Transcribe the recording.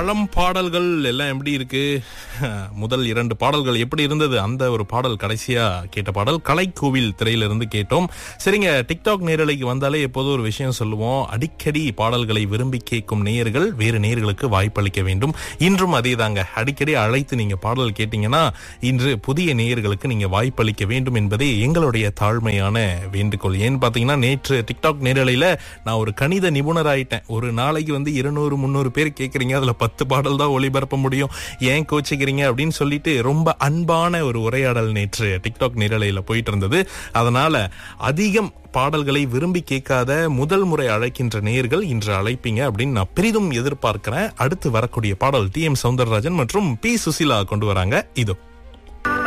பழம் பாடல்கள் எல்லாம் எப்படி இருக்கு முதல் இரண்டு பாடல்கள் எப்படி இருந்தது அந்த ஒரு பாடல் கடைசியா கேட்ட பாடல் கலைக்கோவில் திரையிலிருந்து கேட்டோம் சரிங்க டிக்டாக் நேரலைக்கு வந்தாலே எப்போதும் ஒரு விஷயம் சொல்லுவோம் அடிக்கடி பாடல்களை விரும்பி கேட்கும் நேயர்கள் வேறு நேயர்களுக்கு வாய்ப்பளிக்க வேண்டும் இன்றும் அதே தாங்க அடிக்கடி அழைத்து நீங்க பாடல் கேட்டீங்கன்னா இன்று புதிய நேயர்களுக்கு நீங்க வாய்ப்பளிக்க வேண்டும் என்பதே எங்களுடைய தாழ்மையான வேண்டுகோள் ஏன்னு பாத்தீங்கன்னா நேற்று டிக்டாக் நேரலையில நான் ஒரு கணித நிபுணர் ஆயிட்டேன் ஒரு நாளைக்கு வந்து இருநூறு முந்நூறு பேர் கேக்குறீங்க அதுல பத்து பாடல் தான் ஒளிபரப்ப முடியும் ஏன் கோச்சிக்கிறீங்க அப்படின்னு சொல்லிட்டு ரொம்ப அன்பான ஒரு உரையாடல் நேற்று டிக்டாக் நேரலையில போயிட்டு இருந்தது அதனால அதிகம் பாடல்களை விரும்பி கேட்காத முதல் முறை அழைக்கின்ற நேயர்கள் இன்று அழைப்பீங்க அப்படின்னு நான் பெரிதும் எதிர்பார்க்கிறேன் அடுத்து வரக்கூடிய பாடல் டி எம் சவுந்தரராஜன் மற்றும் பி சுசிலா கொண்டு வராங்க இதோ